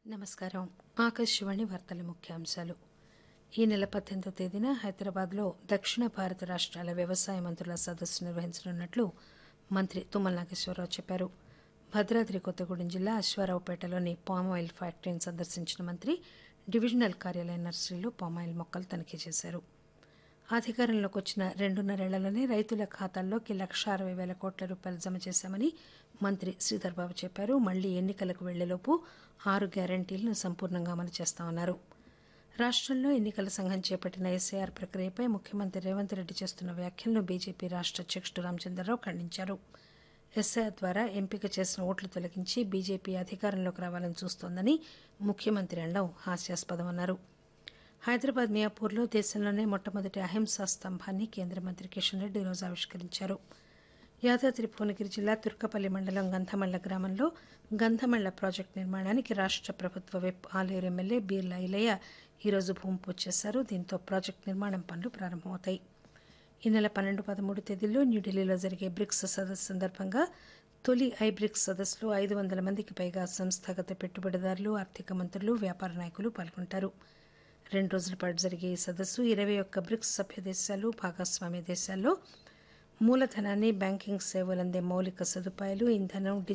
నమస్కారం ఆకాశవాణి వార్తల ముఖ్యాంశాలు ఈ నెల పద్దెనిమిదో తేదీన హైదరాబాద్లో దక్షిణ భారత రాష్ట్రాల వ్యవసాయ మంత్రుల సదస్సు నిర్వహించనున్నట్లు మంత్రి తుమ్మల నాగేశ్వరరావు చెప్పారు భద్రాద్రి కొత్తగూడెం జిల్లా అశ్వారావుపేటలోని పామాయిల్ ఫ్యాక్టరీని సందర్శించిన మంత్రి డివిజనల్ కార్యాలయ నర్సరీలో పామాయిల్ మొక్కలు తనిఖీ చేశారు అధికారంలోకి వచ్చిన రెండున్నరేళ్లలోనే రైతుల ఖాతాల్లోకి లక్ష అరవై వేల కోట్ల రూపాయలు జమ చేశామని మంత్రి శ్రీధర్బాబు చెప్పారు మళ్లీ ఎన్నికలకు వెళ్లేలోపు ఆరు గ్యారంటీలను సంపూర్ణంగా అమలు చేస్తామన్నారు రాష్టంలో ఎన్నికల సంఘం చేపట్టిన ఎస్ఐఆర్ ప్రక్రియపై ముఖ్యమంత్రి రేవంత్ రెడ్డి చేస్తున్న వ్యాఖ్యలను బీజేపీ రాష్ట అధ్యకుడు రామచంద్రరావు ఖండించారు ఎస్ఐఆర్ ద్వారా ఎంపిక చేసిన ఓట్లు తొలగించి బీజేపీ అధికారంలోకి రావాలని చూస్తోందని ముఖ్యమంత్రి అనడం హాస్యాస్పదమన్నారు హైదరాబాద్ మియాపూర్లో దేశంలోనే మొట్టమొదటి అహింసా స్తంభాన్ని కేంద్ర మంత్రి కిషన్ రెడ్డి ఈరోజు ఆవిష్కరించారు యాదాద్రి భువనగిరి జిల్లా తుర్కపల్లి మండలం గంధమళ్ల గ్రామంలో గంధమళ్ల ప్రాజెక్టు నిర్మాణానికి రాష్ట ప్రభుత్వ విప్ ఆలేరు ఎమ్మెల్యే బీర్లా ఇలయ్య ఈరోజు భూమి పూజ చేశారు దీంతో ప్రాజెక్టు నిర్మాణం పనులు ప్రారంభమవుతాయి ఈ నెల పన్నెండు పదమూడు తేదీల్లో న్యూఢిల్లీలో జరిగే బ్రిక్స్ సదస్సు సందర్భంగా తొలి ఐ బ్రిక్స్ సదస్సులో ఐదు వందల మందికి పైగా సంస్థాగత పెట్టుబడిదారులు ఆర్థిక మంత్రులు వ్యాపార నాయకులు పాల్గొంటారు రెండు రోజుల పాటు జరిగే ఈ సదస్సు ఇరవై ఒక్క బ్రిక్స్ సభ్య దేశాలు భాగస్వామ్య దేశాల్లో మూలధనాన్ని బ్యాంకింగ్ సేవలు అందే మౌలిక సదుపాయాలు ఇంధనం